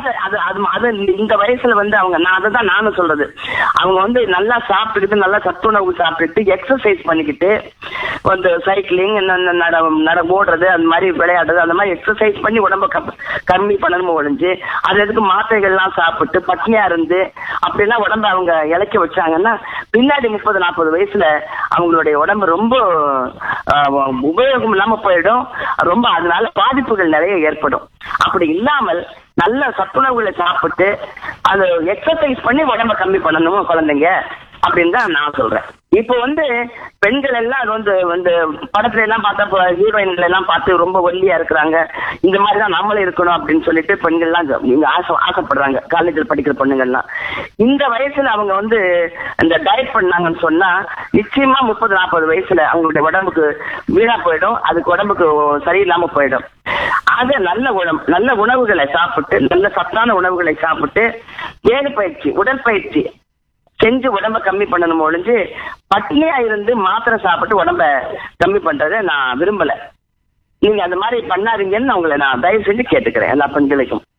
அது அது அது அது இந்த வயசுல வந்து அவங்க நான் அதை தான் நானும் சொல்றது அவங்க வந்து நல்லா சாப்பிட்டுக்கிட்டு நல்லா சத்துணவு சாப்பிட்டுட்டு எக்ஸசைஸ் பண்ணிக்கிட்டு வந்து சைக்கிளிங் நட நட ஓடுறது அந்த மாதிரி விளையாடுறது அந்த மாதிரி எக்ஸசைஸ் பண்ணி உடம்ப கம்- கம்மி பண்ணணும் ஒழிஞ்சு அது எதுக்கு மாத்திரைகள்லாம் சாப்பிட்டு பட்னியா இருந்து அப்படிலாம் உடம்ப அவங்க இழைக்க வச்சாங்கன்னா பின்னாடி முப்பது நாற்பது வயசுல அவங்களுடைய உடம்பு ரொம்ப ஆஹ், உபயோகம் இல்லாம போயிடும் ரொம்ப அதனால பாதிப்புகள் நிறைய ஏற்படும் அப்படி இல்லாமல் நல்ல சத்துணவுகளை சாப்பிட்டு அது எக்ஸசைஸ் பண்ணி உடம்ப கம்மி பண்ணணும் குழந்தைங்க அப்படின்னு தான் நான் சொல்றேன் இப்போ வந்து பெண்கள் எல்லாம் அது வந்து வந்து படத்துல எல்லாம் பார்த்தா ஹீரோயின்கள் எல்லாம் பார்த்து ரொம்ப ஒல்லியா இருக்கிறாங்க இந்த மாதிரி தான் நம்மளும் இருக்கணும் அப்படின்னு சொல்லிட்டு பெண்கள்லாம் இங்க ஆசை ஆசைப்படுறாங்க காலேஜில் படிக்கிற பொண்ணுங்கள்லாம் இந்த வயசுல அவங்க வந்து இந்த டயட் பண்ணாங்கன்னு சொன்னா நிச்சயமா முப்பது நாற்பது வயசுல அவங்களுடைய உடம்புக்கு வீணா போயிடும் அதுக்கு உடம்புக்கு சரியில்லாம போயிடும் அது நல்ல உணவு நல்ல உணவுகளை சாப்பிட்டு நல்ல சத்தான உணவுகளை சாப்பிட்டு வேலை பயிற்சி உடற்பயிற்சி செஞ்சு உடம்ப கம்மி பண்ணணும் ஒழிஞ்சு பட்னியா இருந்து மாத்திரை சாப்பிட்டு உடம்ப கம்மி பண்றதை நான் விரும்பல நீங்க அந்த மாதிரி பண்ணாதீங்கன்னு நான் உங்களை நான் தயவு செஞ்சு கேட்டுக்கிறேன் எல்லா பெண்களுக்கும்